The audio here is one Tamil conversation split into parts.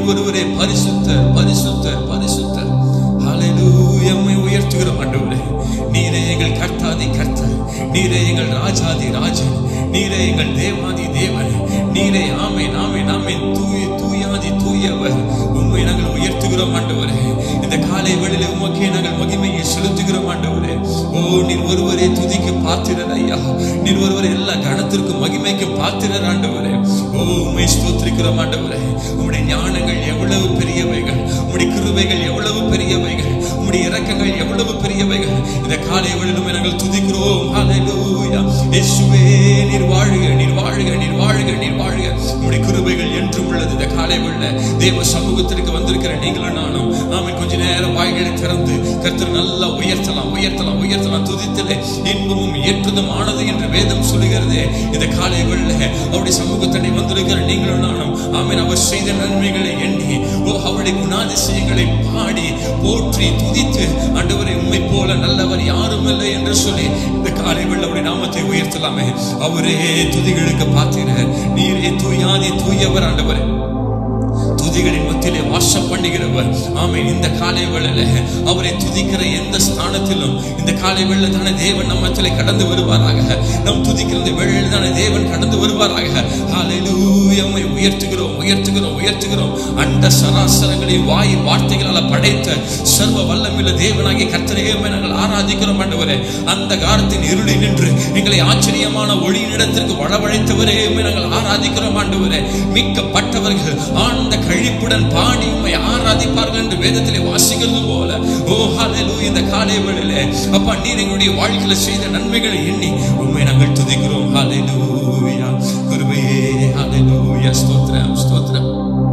நீர் ஒருவரே பரிசுத்தர் பரிசுத்தர் பரிசுத்தர் ஹalleluya உம்மை உயர்த்துகிறோம் ஆண்டவரே நீரே எங்கள் கர்த்தாதி கர்த்தர் நீரே எங்கள் ராஜாதி ராஜன் நீரே எங்கள் தேவாதி தேவன் நீரே ஆமென் ஆமென் ஆமென் தூய தூயாதி தூயவர் உம்மை நாங்கள் உயர்த்துகிறோம் ஆண்டவரே இந்த காலை வேளையிலே உமக்கே நாங்கள் மகிமையை செலுத்துகிறோம் ஆண்டவரே ஓ நீர் ஒருவரே துதிக்கு பாத்திரர் ஐயா நீர் ஒருவரே எல்லா கணத்திற்கும் மகிமைக்கு பாத்திரர் ஆண்டவரே ஓ உம்மை ஸ்தோத்திரிக்கிறோம் ஆண்டவரே உம்முடைய ஞானங்கள் எவ்வளவு பெரியவைகள் உம்முடைய கிருபைகள் எவ்வளவு பெரியவைகள் உம்முடைய இரக்கங்கள் எவ்வளவு பெரியவைகள் இந்த காலை வேளையிலும் நாங்கள் துதிக்கிறோம் ஹalleluya இயேசுவே நீர் வாழ்க நீர் வாழ்க நீர் வாழ்க நீர் வாழ்க உம்முடைய கிருபைகள் என்றும் உள்ளது இந்த காலை வேளை தேவ சமூகத்திற்கு வந்திருக்கிற நீங்களும் நானும் நாம கொஞ்ச நேரம் வாய்களை திறந்து கர்த்தர் நல்லா உயர்த்தலாம் உயர்த்தலாம் உயர்த்தலாம் துதித்தலே இன்பமும் ஏற்றதும் ஆனது என்று வேதம் சொல்லுகிறதே இந்த காலை வேளை அவருடைய சமூகத்தனை வந்திருக்கிற நீங்களும் நானும் ஆமென் அவர் செய்த நன்மைகளை எண்ணி ஓ அவருடைய குணாதிசயங்களை பாடி போற்றி துதித்து ஆண்டவரை உண்மை போல நல்லவர் யாரும் இல்லை என்று சொல்லி இந்த காலை வேளை அவருடைய நாமத்தை உயர்த்தலாமே அவரே துதிகளுக்கு பாத்திர நீரே தூயாதி தூயவர் ஆண்டவரே துதிகளின் மத்தியிலே வாசம் பண்ணுகிறவர் ஆமென் இந்த காலை வேளையில அவரை துதிக்கிற எந்த ஸ்தானத்திலும் இந்த காலை வேளையில தானே தேவன் நம்மத்திலே கடந்து வருவாராக நம் துதிக்கிற இந்த வேளையில் தானே தேவன் கடந்து வருவாராக ஹalleluya உம்மை உயர்த்துகிறோம் உயர்த்துகிறோம் உயர்த்துகிறோம் அண்ட சராசரங்களை வாய் வார்த்தைகளால் படைத்த சர்வ வல்லமில்ல தேவனாகிய கர்த்தரையே நாங்கள் ஆராதிக்கிறோம் ஆண்டவரே அந்த காலத்தின் இருளில் நின்று எங்களை ஆச்சரியமான ஒளியின் இடத்திற்கு வளவழைத்தவரே உம்மை நாங்கள் ஆராதிக்கிறோம் ஆண்டவரே மீட்கப்பட்டவர்கள் ஆனந்த கழிப்புடன் பாடி உம்மை ஆராதிப்பார்கள் என்று வேதத்திலே வாசிக்கிறது போல ஓ ஹalleluya இந்த காலை வேளையிலே அப்பா நீர் எங்களுடைய வாழ்க்கையில செய்த நன்மைகளை எண்ணி உம்மை நாங்கள் துதிக்கிறோம் ஹalleluya கிருபையே ஹalleluya ஸ்தோத்திரம் ஸ்தோத்திரம்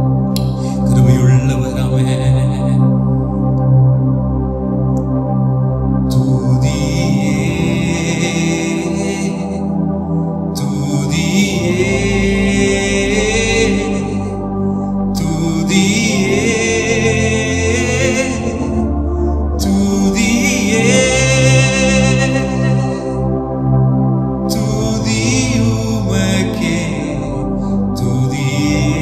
கிருபையுள்ளவர் ஆமென் துதியே துதியே துதியே துதியே துதியுமக்கே துதியே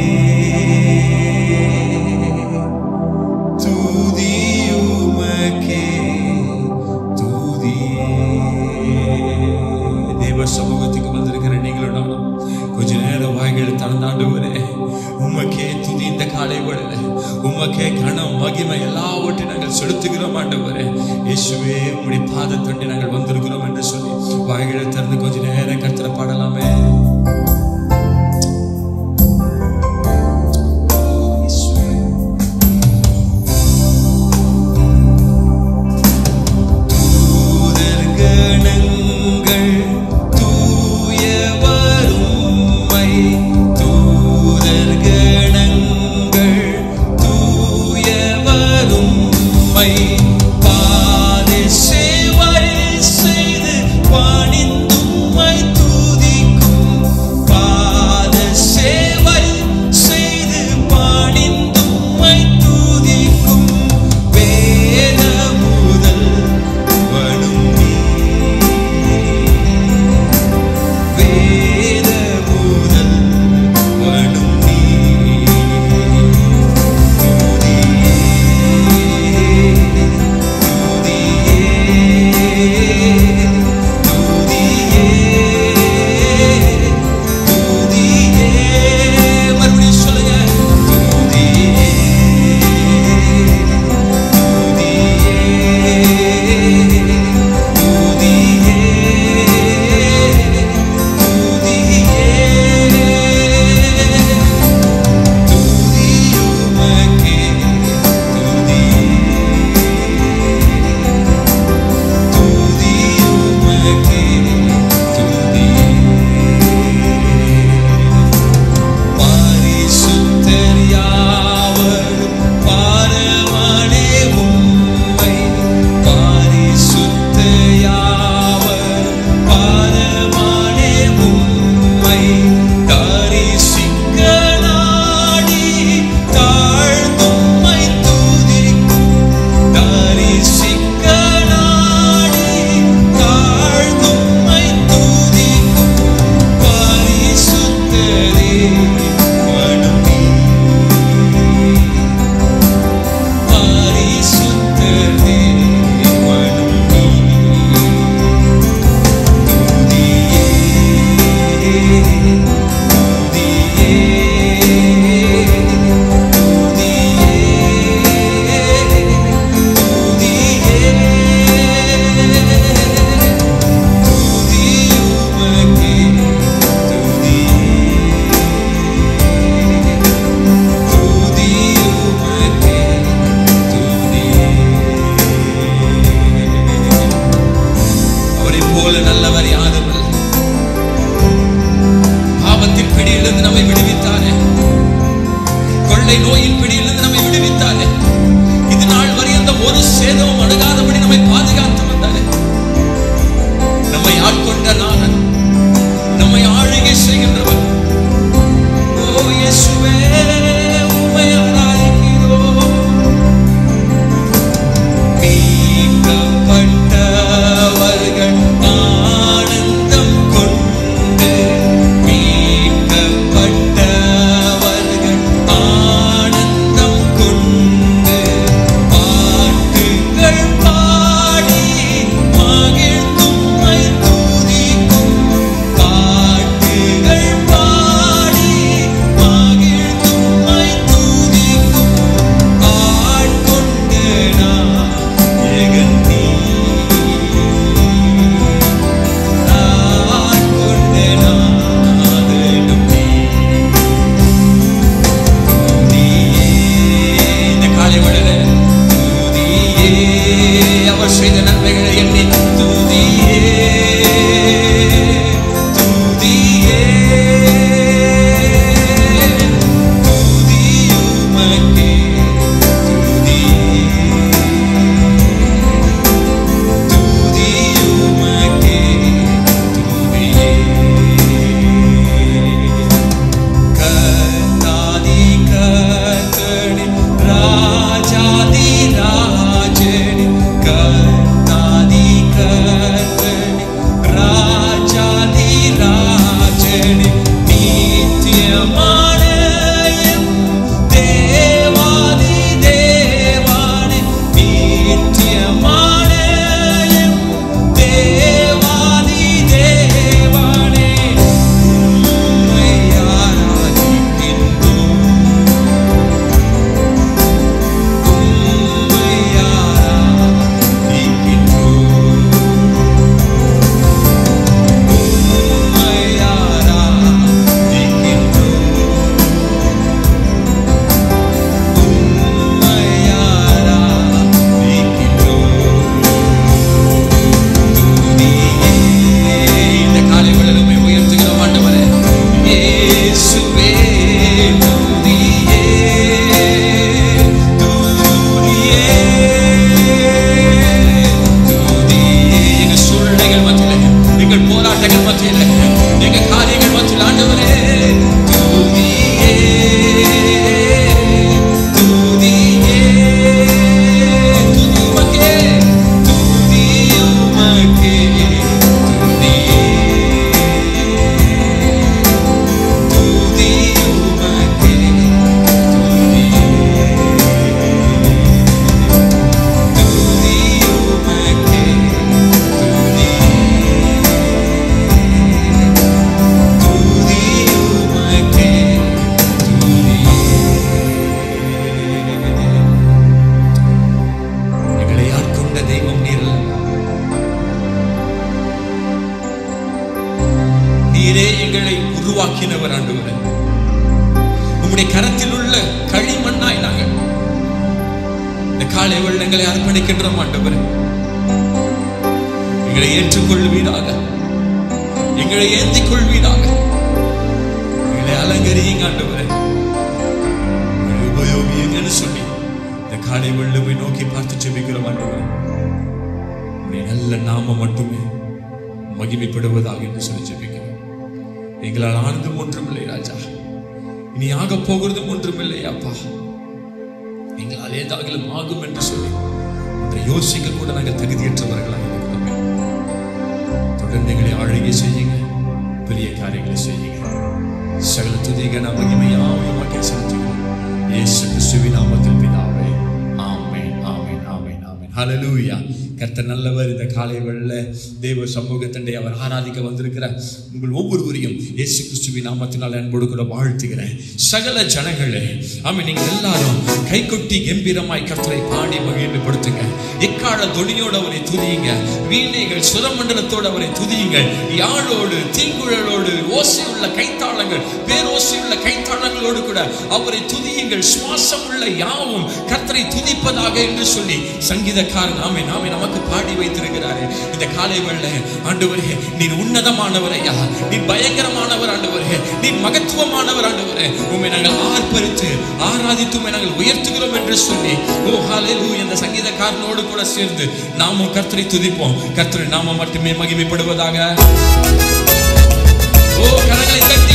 துதியுமக்கே துதியே தேவ சமூகத்துக்கு வந்திருக்கிற நீங்களும் நானும் கொஞ்ச நேரம் வாய்கள் தந்தாண்டுவரே உமக்கே துதி இந்த காலை வேளையில உமக்கே கணம் மகிமை எல்லாவற்றையும் நாங்கள் செலுத்துகிறோம் ஆண்டவரே இயேசுவே உம்முடைய பாதத்தண்டி நாங்கள் வந்திருக்கிறோம் என்று சொல்லி வாய்களை திறந்து கொஞ்ச நேரம் கர்த்தரை பாடலாமே இயேசுவே. தூதர்கணங்கள் தூயவரும்மை தூதர்கணங்கள் தூயவரும்மை பாதை சேவை செய்து பணிந்தும்மை துதிக்கும் பாத சேவை செய்து பணிந்தும்மை துதிக்கும் வேத முதல் வணங்கி வேத முதல் வணங்கி துதியே சேதம் அணுகாதபடி நம்மை பாதுகாத்து வந்தாரே நம்மை ஆட்கொண்ட நாதன் நம்மை ஆளுகை செய்கின்றவர் ஓ இயேசுவே உம்மை ஆராதிக்கிறோம் மீட்கப்பட்டவர்கள் ஆனந்தம் கொண்டு மீட்கப்பட்டவர்கள் ஆனந்தம் கொண்டு பாட்டுகள் பாடி மகிழ்ந்தும்மை துதிக்கும் பாட்டுகள் பாடி மகிழ்ந்தும்மை துதிக்கும் ஆட்கொண்டு நான் எகந்தீ ஆட்கொண்டு நாதனும் நீ துதியே இந்த காலை வேளையில துதியே அவர் செய்த நன்மைகளை எண்ணி துதியே துதியே துதியுமக்கே துதியே துதியுமக்கே துதியே கர்த்தாதி கர்த்தனே, ராஜாதி ராஜனே, கர்த்தாதி கர்த்தனே, ராஜாதி ராஜனே, நித்தியமான எம் தேவாதி தேவானே, நித்தியமான எம் தேவாதி தேவானே, உம்மை ஆராதிக்கின்றோம். உம்மை ஆராதிக்கின்றோம். உம்மை ஆராதிக்கின்றோம். உம்மை ஆராதிக்கின்றோம். துதியே, இந்த காலை வேளையில உம்மை உயர்த்துகிறோம் ஆண்டவரே. இயேசுவே, துதியே, துதியே, துதியே. எங்க சூழ்நிலைகள் மத்தியில, எங்கள் போராட்டங்கள் மத்தியில, எங்க காரியங்கள் மத்தியில ஆண்டவரே, துதியே, துதியே, துதியுமக்கே, துதியுமக்கே, துதியே, துதியுமக்கே, துதியே, துதியுமக்கே, துதியே, துதியுமக்கே, துதியே. எங்களை ஆட்கொண்ட தெய்வம் நீர் நீரே எங்களை உருவாக்கினவர் ஆண்டவரே உம்முடைய கரத்தில் உள்ள களிமண்ணாய் நாங்கள் இந்த காலை வெள்ளங்களை அர்ப்பணிக்கின்றோம் ஆண்டவரே எங்களை ஏற்றுக்கொள்வீராக எங்களை ஏந்திக் கொள்வீராக எங்களை அலங்கரியுங்க ஆண்டவரே எங்களை உபயோகியுங்கன்னு சொல்லி இந்த காலை வெள்ளமை நோக்கி பார்த்து ஜெபிக்கிறோம் ஆண்டவரே உம்முடைய நல்ல நாமம் மட்டுமே மகிமைப்படுவதாக என்று சொல்லி ஜெபிக்கிறோம் எங்களால் ஆனதும் ஒன்றுமில்லை ராஜா இனி ஆக போகிறதும் ஒன்றுமில்லை அப்பா எங்களால் ஏதாகிலும் ஆகும் என்று சொல்லி ஒன்றை யோசிக்க கூட நாங்கள் தகுதியற்றவர்களாக இருக்கிறோமே தொடர்ந்து எங்களை ஆளுகை செய்யுங்க பெரிய காரியங்களை செய்யுங்க சகல துதிக நாம் மகிமையாவும் மக்கள் செலுத்துகிறோம் இயேசு கிறிஸ்துவின் நாமத்தில் பிதாவே ஆமென் ஆமென் ஆமென் ஆமென் ஹalleluya கர்த்தர் நல்லவர் இந்த காலை வெள்ள தேவ சமூகத்தண்டை அவர் ஆராதிக்க வந்திருக்கிற உங்கள் ஒவ்வொருவரையும் இயேசு கிறிஸ்துவின் நாமத்தினால் அன்போடு கூட வாழ்த்துகிறேன் சகல ஜனங்களே ஆமென் நீங்கள் எல்லாரும் கைகொட்டி கம்பீரமாய் கர்த்தரை பாடி மகிழ்மைப்படுத்துங்க எக்கால தொனியோடு அவரை துதியுங்க வீணைகள் சுரமண்டலத்தோடு அவரை துதியுங்கள் யாழோடு தீங்குழலோடு ஓசையுள்ள கைத்தாளங்கள் பேரோசையுள்ள கைத்தாளங்களோடு கூட அவரை துதியுங்கள் சுவாசம் உள்ள யாவும் கர்த்தரை துதிப்பதாக என்று சொல்லி சங்கீதக்காரன் ஆமே நாமே நமக்கு பாடி வைத்திருக்கிறாரு இந்த காலை வெள்ள ஆண்டவரே நீர் உன்னதமானவர் ஐயா நீர் பயங்கரமானவர் ஆண்டவரே நீர் மகத்துவமானவர் ஆண்டவரே உண்மை நாங்கள் ஆர்ப்பரித்து ஆராதித்து உம்மை நாங்கள் உயர்த்துகிறோம் என்று சொல்லி ஓ ஹalleluya இந்த சங்கீத சங்கீதக்காரனோடு கூட சேர்ந்து நாமும் கர்த்தரை துதிப்போம் கர்த்தரை நாம மட்டுமே மகிமைப்படுவதாக ஓ கரங்களை தட்டி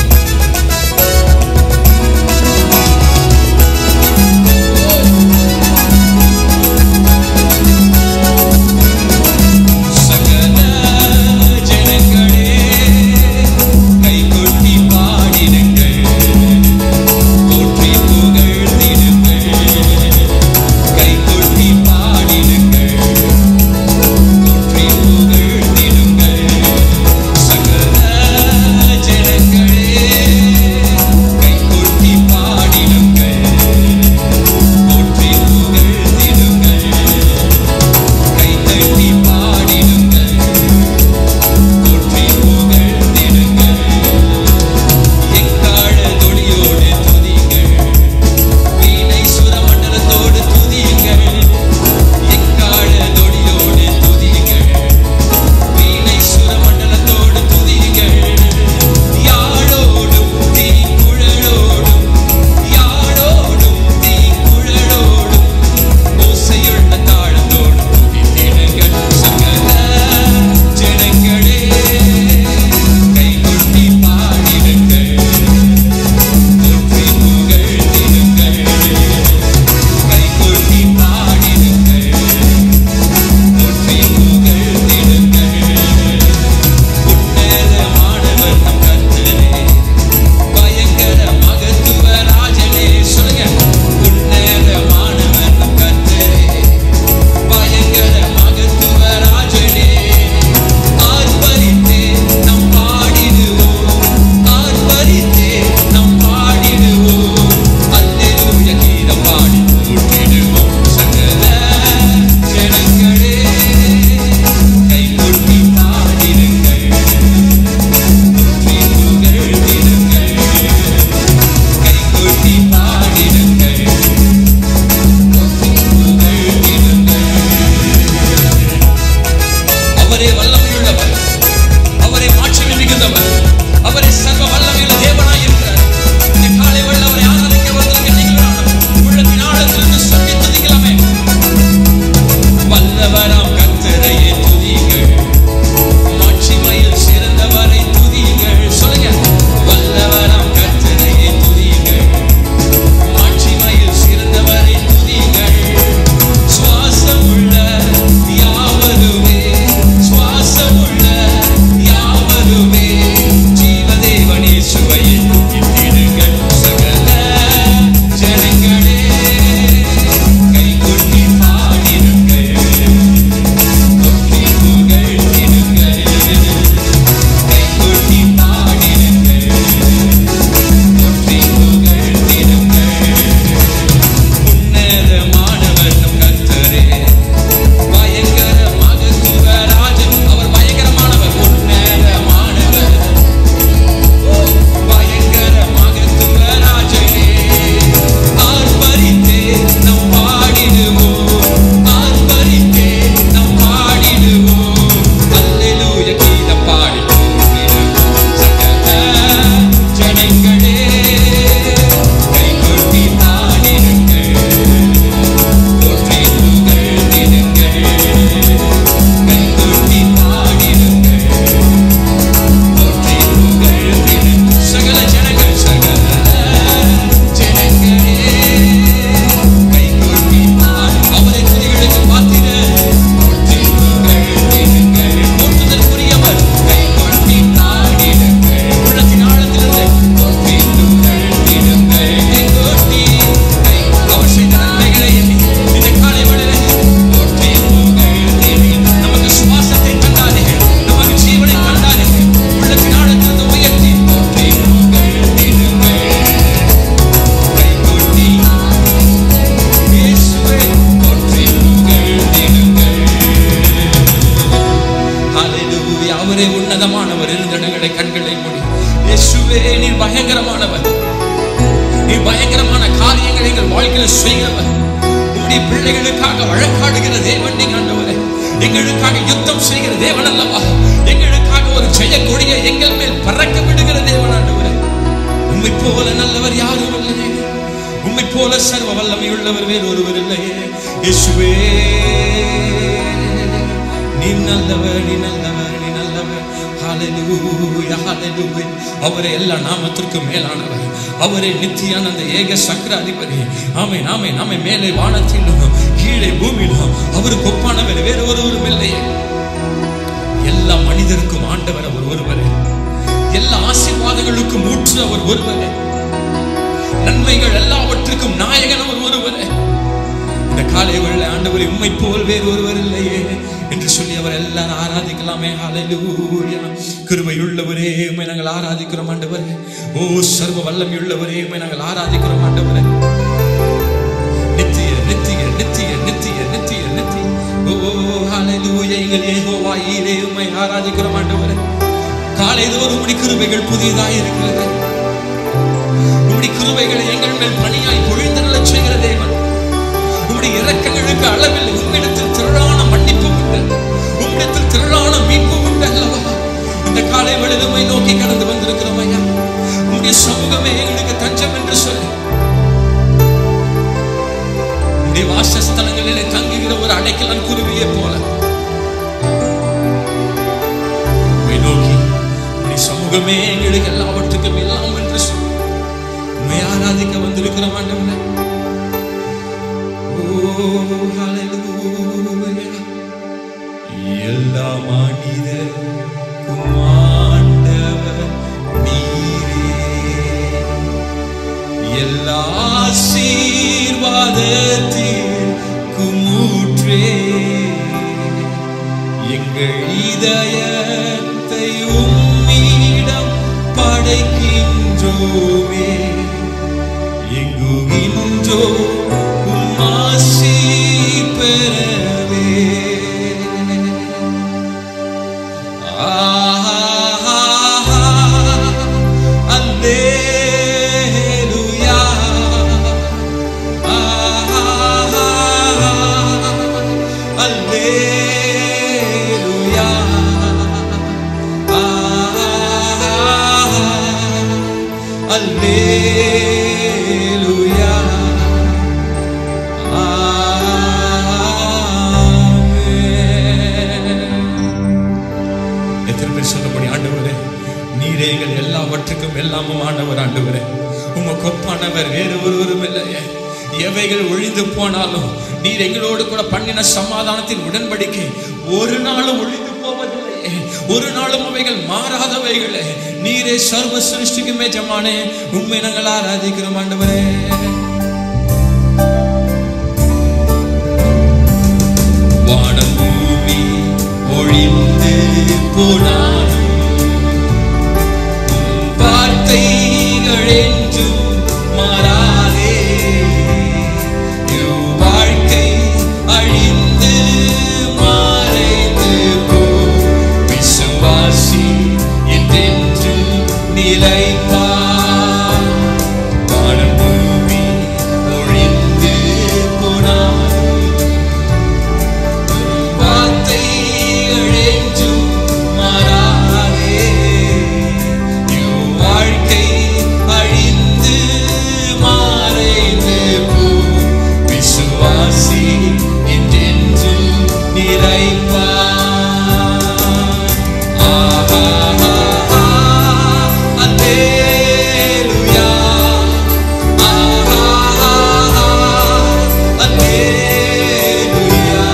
சகல ஜனங்களே கைகொட்டி பாடிடுங்கள் போற்றி புகழ்ந்திடுங்கள் கைகொட்டி பாடிடுங்கள் போற்றி புகழ்ந்திடுங்கள் சகல ஜனங்களே கைகொட்டி பாடிடுங்கள் போற்றி புகழ்ந்திடுங்கள் கைதட்டி பாடிடுங்கள் போற்றி புகழ்ந்திடுங்கள் எக்கால தொடியோடு துதிங்கள் வீணை சுரமண்டலத்தோடு துதியுங்கள் எக்கால தொடியோடு துதியுங்கள் வீணை சுரமண்டலத்தோடு துதியுங்கள் யாழோடும் தீக்குழலோடும் யாழோடும் தீக்குழலோடும் ஓசையுள்ள தாளத்தோடு துதித்திடுங்கள் சகல ஜனங்களே கைகொட்டி பாடிடுங்கள் போற்றி புகழ்ந்திடுங்கள் கைகொட்டி பாடிடுங்கள் போற்றி புகழ்ந்திடுங்கள் உன்னதமானவர் நம் கர்த்தரே பயங்கர மகத்துவ ராஜனே சொல்லுங்க உன்னதமானவர் நம் கர்த்தரே பயங்கர மகத்துவ ராஜனே ஆர்ப்பரித்தே நம் பாடிடுவோம் ஆர்ப்பரித்தே நம் பாடிடுவோம் அல்லேலூயா கீதம் பாடி கூட்டிடுவோம் சகல ஜனங்களே கைகொட்டி பாடிடுங்கள் போற்றி புகழ்ந்திடுங்கள் கைகொட்டி பாடிடுங்கள் போற்றி புகழ்ந்திடுங்கள் அவரே வல்லமையுள்ளவர் அவரே மாட்சிமை மிகுந்தவர் அவரே சர்வ வல்லமையுள்ள தேவனாய் இருக்கிறார் இந்த காலை வெள்ள அவரை ஆராதிக்க வந்திருக்க நீங்களான உள்ளத்தின் ஆழத்திலிருந்து சொல்லி துதிக்கலாமே வல்லவராம் கர்த்தரையே துதியுங்கள் மாட்சிமையில் சிறந்தவரை துதியுங்கள் சொல்லுங்க வல்லவராம் கர்த்தரையே துதியுங்கள் மாட்சிமையில் சிறந்தவரை துதியுங்கள் சுவாசமுள்ள யாவருமே சுவாசமுள்ள யாவருமே ஜீவதேவனே சுவையை துதித்திடுங்கள் சகல ஜனங்களே கைகொட்டி பாடிடுங்கள் போற்றி புகழ்ந்திடுங்கள் கைகொட்டி பாடிடுங்கள் போற்றி புகழ்ந்திடுங்கள் உன்னதமானவர் நம் கர்த்தரே பயங்கர மகத்துவ ராஜன் அவர் பயங்கரமானவர் உன்னதமானவர் ஓ பயங்கர மகத்துவ ராஜனே ஆர்ப்பரித்தே நம் பாடிடுவோம் ஆர்ப்பரித்தே நம் பாடிடுவோம் அல்லேலூயா கீதம் பாடி கூப்பிடுவோம் சகல ஜனங்களே கைகொட்டி பாடிடுங்கள் போற்றி புகழ்ந்திடுங்கள் கைகொட்டி பாடிடுங்கள் போற்றி புகழ்ந்திடுங்கள் சகல ஜனங்கள் சகல ஜனங்களே கைகொட்டி பாடி அவரை துதிகளுக்கு பாத்திரர் போற்றி புகழ்ந்திடுங்கள் போற்றுதற்குரியவர் கைகொட்டி பாடிடுங்கள் உள்ளத்தின் ஆழத்திலிருந்து போற்றி புகழ்ந்திடுங்கள் கைகொட்டி கை அவர் செய்த நன்மைகளை எண்ணி இந்த காலை வேளையிலே போற்றி புகழ்ந்திடுங்கள் நமக்கு சுவாசத்தை தந்தார்கள் நமக்கு ஜீவனை தந்தார்கள் உள்ளத்தின் ஆழத்திலிருந்து உயர்த்தி போற்றி புகழ்ந்திடுங்கள் கைகொட்டி இயேசுவே போற்றி புகழ்ந்திடுங்கள் ஹalleluya அவரே உன்னதமானவர் இருந்தடங்களை கண்களை மூடி இயேசுவே நீர் பயங்கரமானவர் நீர் பயங்கரமான காரியங்களை எங்கள் வாழ்க்கையில் செய்கிறவர் உம்முடைய பிள்ளைகளுக்காக வழக்காடுகிற தேவன் நீங்க ஆண்டவரே எங்களுக்காக யுத்தம் செய்கிற தேவன் அல்லவா எங்களுக்காக ஒரு ஜெய கொடியை எங்கள் மேல் பறக்க விடுகிற தேவன் ஆண்டவரே உம்மை போல நல்லவர் யாரும் இல்லையே உம்மை போல சர்வ வல்லமை உள்ளவர் வேறு ஒருவர் இல்லையே இயேசுவே நீ நல்லவர் நீ நல்லவர் நீ நல்லவர் ஹalleluya ஹalleluya அவரே எல்லா நாமத்திற்கும் மேலானவர் அவரே நித்தியான அந்த ஏக சக்கர அதிபதி ஆமென் ஆமென் ஆமென் மேலே வானத்திலும் கீழே பூமியிலும் அவருக்கு ஒப்பானவர் வேறு ஒருவரும் இல்லையே எல்லா மனிதருக்கும் ஆண்டவர் அவர் ஒருவரே எல்லா ஆசீர்வாதங்களுக்கும் ஊற்று அவர் ஒருவரே நன்மைகள் எல்லாவற்றுக்கும் நாயகன் அவர் ஒருவரே இந்த காலை வேளை ஆண்டவரை உம்மை போல் வேறு ஒருவர் இல்லையே என்று சொல்லி அவர் எல்லாரும் ஆராதிக்கலாமே ஹalleluya கிருபை உள்ளவரே உம்மை நாங்கள் ஆராதிக்கிறோம் ஆண்டவரே ஓ சர்வ வல்லமை உள்ளவரே உம்மை நாங்கள் ஆராதிக்கிறோம் ஆண்டவரே நித்திய நித்திய நித்திய நித்திய நித்திய நித்திய ஓ ஹalleluya எங்கள் யெகோவா ஈரே உம்மை ஆராதிக்கிறோம் ஆண்டவரே காலை தோறும் உம்முடைய கிருபைகள் புதியதாய் இருக்கிறது உம்முடைய கிருபைகளை எங்கள் மேல் பணியாய் பொழிந்தருளச் செய்கிற தேவன் உம்முடைய இரக்கங்களுக்கு அளவில் உம்மிடத்தில் திரளான மன்னிப்பு உண்டு உம்மிடத்தில் திரளான மீட்பு உண்டு அல்லவா இந்த காலை வழிலுமை நோக்கி கடந்து வந்திருக்கிறோம் ஐயா உம்முடைய சமூகமே எங்களுக்கு தஞ்சம் என்று சொல்லி உம்முடைய வாசஸ்தலங்களிலே தங்குகிற ஒரு அடைக்கலன் குருவியை போல உம்மை நோக்கி உம்முடைய சமூகமே எங்களுக்கு எல்லாவற்றுக்கும் எல்லாம் என்று சொல்லி உம்மை ஆராதிக்க வந்திருக்கிறோம் ஆண்டவரே Oh, hallelujah. எல்லா மனிதருக்கும் ஆண்டவர் நீரே எல்லா ஆசீர்வாதத்திற்கும் ஊற்றே எங்கள் இதயத்தை உம்மிடம் படைக்கின்றோமே எங்குகின்றோ உம்மாசி பெறவே ஆஹா அல்லேலூயா ஆஹா அல்லேலூயா ஆஹா அல்லேலூயா எத்தனை பேர் சொல்லப்படி ஆண்டவரே நீரே எங்கள் எல்லாவற்றுக்கும் எல்லாமும் ஆண்டவர் ஆண்டவரே உமக்கு ஒப்பானவர் வேறு ஒருவரும் இல்லையே எவைகள் ஒழிந்து போனாலும் நீர் எங்களோடு கூட பண்ணின சமாதானத்தின் உடன்படிக்கை ஒரு நாளும் ஒழிந்து போவதில்லையே ஒரு நாளும் அவைகள் மாறாதவைகளே நீரே சர்வ சிருஷ்டிக்குமே ஜமானே உண்மை நாங்கள் ஆராதிக்கிறோம் ஆண்டவரே வானம் பூமி ஒழிந்து போனாலும் உம் வார்த்தைகள் என்றும் மாறாதே இவ் வாழ்க்கை அழிந்து மறைந்து போ விசுவாசி என்றென்று நிலைப்பார் வானம் பூமி ஒழிந்து போனாலும் வார்த்தைகள் என்றும் மாறாதே இவ் வாழ்க்கை அழிந்து மறைந்து போ விசுவாசி என்றென்றும் நிறைவார் ஆஹா அல்லேலூயா ஆஹா அல்லேலூயா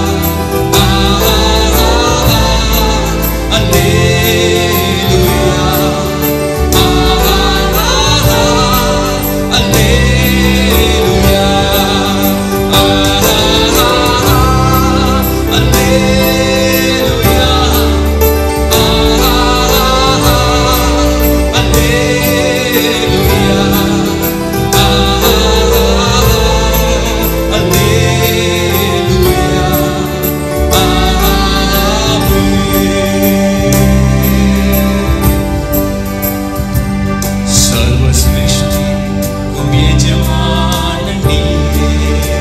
सर्वसृष्टि कुम यजमान நீரே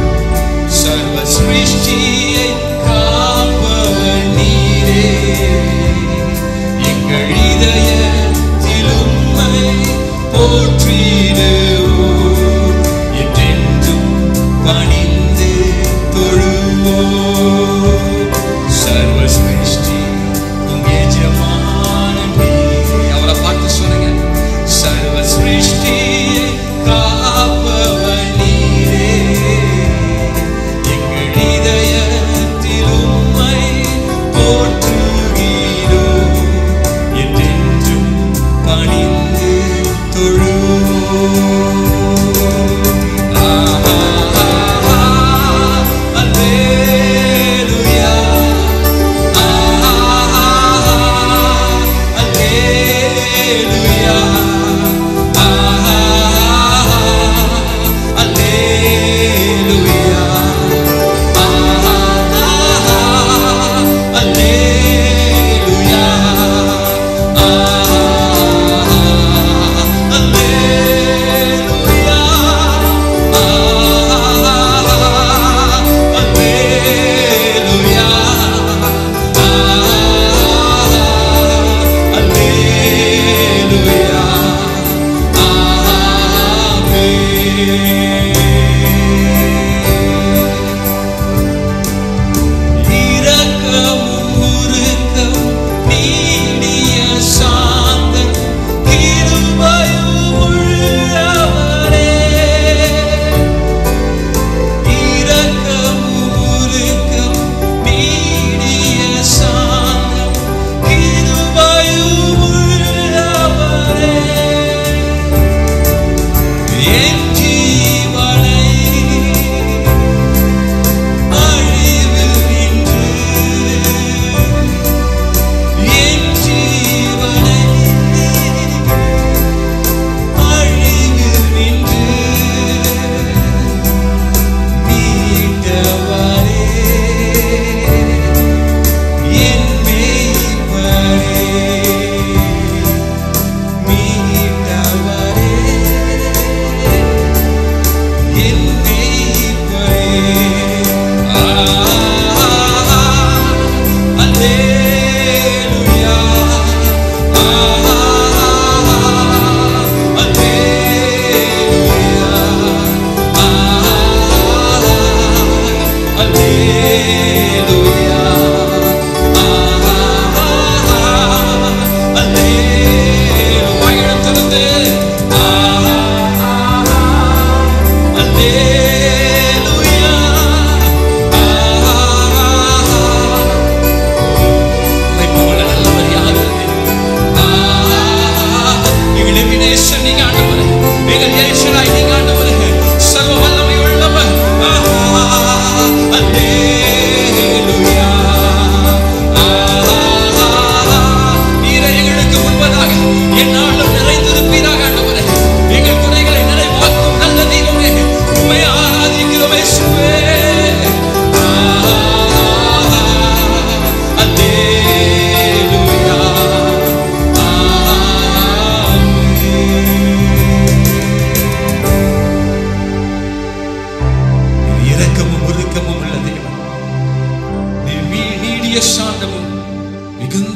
சர்வசிருஷ்டியை காப்பவர் நீரே எங்கள் இதயத்தில் உம்மை போற்றிடுவோம் என்றென்றும் பணிந்து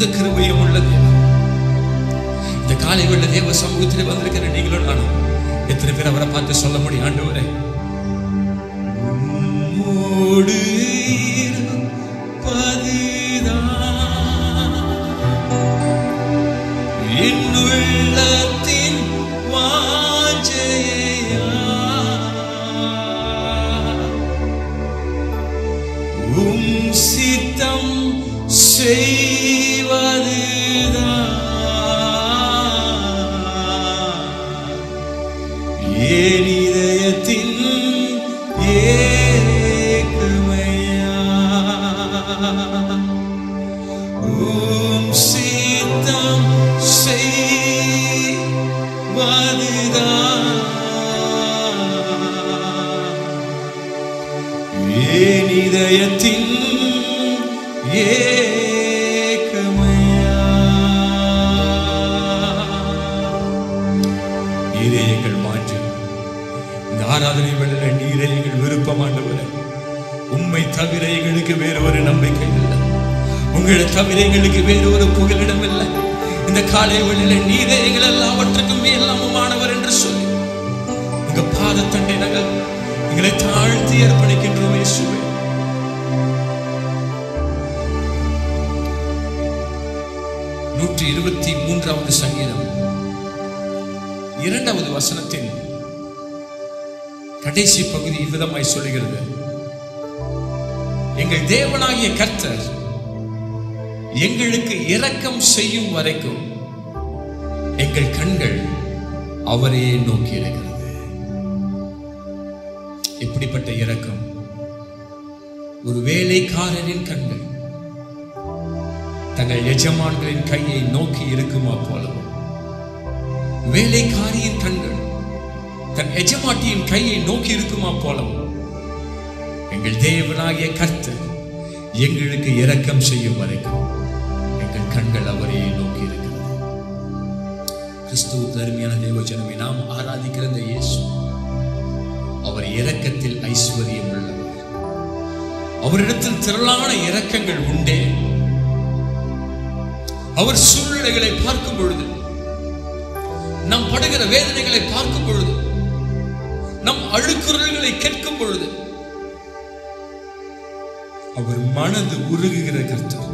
மிகுந்த கிருபையும் உள்ள தேவன் இந்த காலை உள்ள தேவ சமூகத்தில் வந்திருக்கிற நீங்களும் நானும் எத்தனை பேர் அவரை பார்த்து சொல்ல முடியும் ஆண்டவரே உம்மோடு இருப்பதுதான் என் உள்ளத்தின் வாஞ்சையா உம் சித்தம் செய்வதுதான் என் இதயத்தின் ஏக்கமையா உம் சித்தம் செய்வதுதான் என் இதயத்தின் ஏக்கமையா நீரே எங்கள் மாற்று இந்த ஆராதனை வேளையில நீரே எங்கள் விருப்பமானவரே உம்மை தவிர எங்களுக்கு வேறு ஒரு நம்பிக்கை இல்லை உங்களை தவிர எங்களுக்கு வேறு ஒரு புகலிடம் இல்லை இந்த காலை வேளையில நீரே எங்கள் எல்லாவற்றுக்கும் எல்லாமுமானவர் என்று சொல்லி உங்க பாதத்தண்டை நாங்கள் எங்களை தாழ்த்தி அர்ப்பணிக்கின்றோம் இயேசுவே நூற்றி இருபத்தி மூன்றாவது சங்கீதம் இரண்டாவது வசனத்தின் கடைசி பகுதி இவ்விதமாய் சொல்லுகிறது எங்கள் தேவனாகிய கர்த்தர் எங்களுக்கு இரக்கம் செய்யும் வரைக்கும் எங்கள் கண்கள் அவரையே நோக்கி இருக்கிறது எப்படிப்பட்ட இரக்கம் ஒரு வேலைக்காரனின் கண்கள் தங்கள் எஜமான்களின் கையை நோக்கி இருக்குமா போலவும் வேலைக்காரியின் கண்கள் தன் எஜமாட்டியின் கையை நோக்கி இருக்குமா போலவும் எங்கள் தேவனாகிய கர்த்தர் எங்களுக்கு இரக்கம் செய்யும் வரைக்கும் எங்கள் கண்கள் அவரையே நோக்கி இருக்கிறது கிறிஸ்துவ தருமையான தேவஜனமே நாம் ஆராதிக்கிற இந்த இயேசு அவர் இரக்கத்தில் ஐஸ்வர்யம் உள்ளவர் அவரிடத்தில் திரளான இரக்கங்கள் உண்டே அவர் சூழ்நிலைகளை பார்க்கும் பொழுது நாம் படுகிற வேதனைகளை பார்க்கும் பொழுது நம் அழுக்குறல்களை கேட்கும் பொழுது அவர் மனது உருகுகிற கர்த்தர்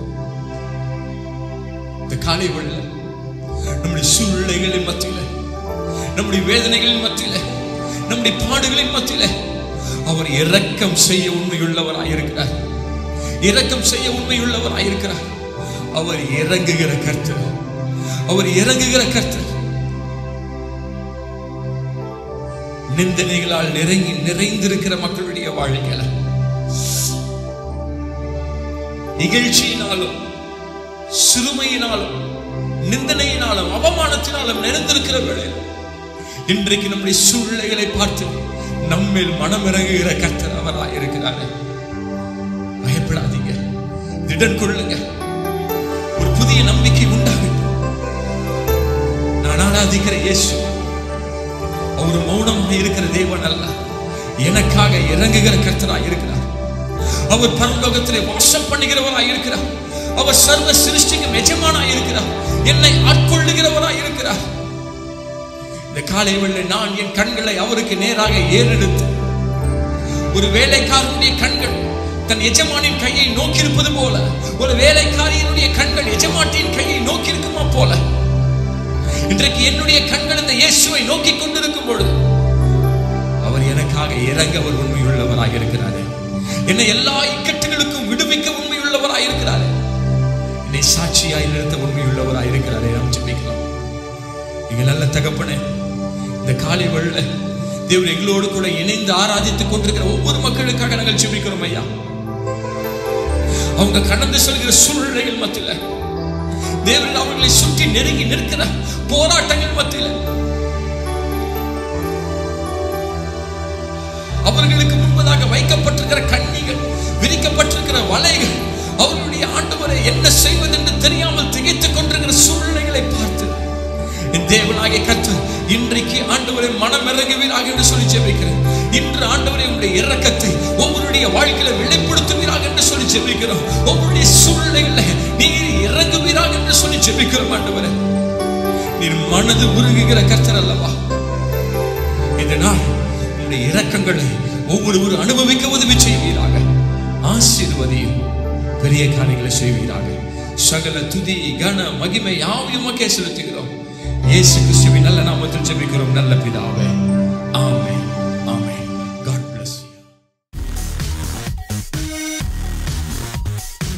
இந்த காலை வெள்ள நம்முடைய சூழ்நிலைகளின் மத்தியில நம்முடைய வேதனைகளின் மத்தியில நம்முடைய பாடுகளின் மத்தியில அவர் இரக்கம் செய்ய உண்மையுள்ளவராயிருக்கிறார் இரக்கம் செய்ய உண்மையுள்ளவராயிருக்கிறார் அவர் இறங்குகிற கர்த்தர் அவர் இறங்குகிற கர்த்தர் நிந்தனைகளால் நிறைங்கி நிறைந்திருக்கிற மக்களுடைய வாழ்க்கையில இகழ்ச்சியினாலும் சிறுமையினாலும் நிந்தனையினாலும் அவமானத்தினாலும் நிறைந்திருக்கிற வேளையில் இன்றைக்கு நம்முடைய சூழ்நிலைகளை பார்த்து நம்மேல் மனம் இறங்குகிற கர்த்தர் அவராய் இருக்கிறாரு பயப்படாதீங்க திடன் கொள்ளுங்க ஒரு புதிய நம்பிக்கை உண்டாகட்டும் நான் ஆராதிக்கிற இயேசு அவர் மௌனமாக இருக்கிற தேவன் அல்ல எனக்காக இறங்குகிற கர்த்தராய் இருக்கிறார் அவர் பரலோகத்திலே வாசம் பண்ணுகிறவராய் இருக்கிறார் அவர் சர்வ சிருஷ்டிக்கும் எஜமானாய் இருக்கிறார் என்னை ஆட்கொள்ளுகிறவராய் இருக்கிறார் இந்த காலை வெள்ளை நான் என் கண்களை அவருக்கு நேராக ஏறெடுத்து ஒரு வேலைக்காரனுடைய கண்கள் தன் எஜமானின் கையை நோக்கி இருப்பது போல ஒரு வேலைக்காரியினுடைய கண்கள் எஜமாட்டியின் கையை நோக்கி இருக்குமா போல இன்றைக்கு என்னுடைய கண்கள் இந்த இயேசுவை நோக்கி கொண்டிருக்கும் பொழுது அவர் எனக்காக இறங்க அவர் உண்மையுள்ளவராக இருக்கிறாரு என்னை எல்லா இக்கட்டுகளுக்கும் விடுவிக்க உண்மையுள்ளவராக இருக்கிறாரு என்னை சாட்சியாய் நிறுத்த உண்மையுள்ளவராக இருக்கிறாரே நாம் ஜெபிக்கலாம் நீங்க நல்ல தகப்பனே இந்த காலை வெள்ள தேவன் எங்களோடு கூட இணைந்து ஆராதித்துக் கொண்டிருக்கிற ஒவ்வொரு மக்களுக்காக நாங்கள் ஜெபிக்கிறோம் ஐயா அவங்க கடந்து செல்கிற சூழ்நிலைகள் மத்தியில தேவன் அவர்களை சுற்றி நெருங்கி நிற்கிற போராட்டங்கள் மத்தியில அவர்களுக்கு முன்பதாக வைக்கப்பட்டிருக்கிற கண்ணிகள் விரிக்கப்பட்டிருக்கிற வலைகள் அவர்களுடைய ஆண்டவரை என்ன செய்வது என்று தெரியாமல் திகைத்துக் கொண்டிருக்கிற சூழ்நிலைகளை பார்த்து என் தேவனாகிய கற்று இன்றைக்கு ஆண்டவரை மனம் இறங்குவீராக என்று சொல்லி ஜெபிக்கிறேன் இன்று ஆண்டவரை உங்களுடைய இரக்கத்தை ஒவ்வொருடைய வாழ்க்கையில வெளிப்படுத்துவீராக என்று சொல்லி ஜெபிக்கிறோம் ஒவ்வொருடைய சூழ்நிலைகளில் நீர் இறங்குவீராக என்று ஜெபிக்கிறோம் ஆண்டவரே நீர் மனது உருகுகிற கர்த்தர் அல்லவா இந்த நாள் உங்களுடைய இரக்கங்களை ஒவ்வொரு அனுபவிக்க உதவி செய்வீராக ஆசீர்வதியும் பெரிய காரியங்களை செய்வீராக சகல துதி கன மகிமை யாவையும் மக்கே செலுத்துகிறோம் இயேசு கிறிஸ்துவின் நல்ல நாமத்தில் ஜெபிக்கிறோம் நல்ல பிதாவே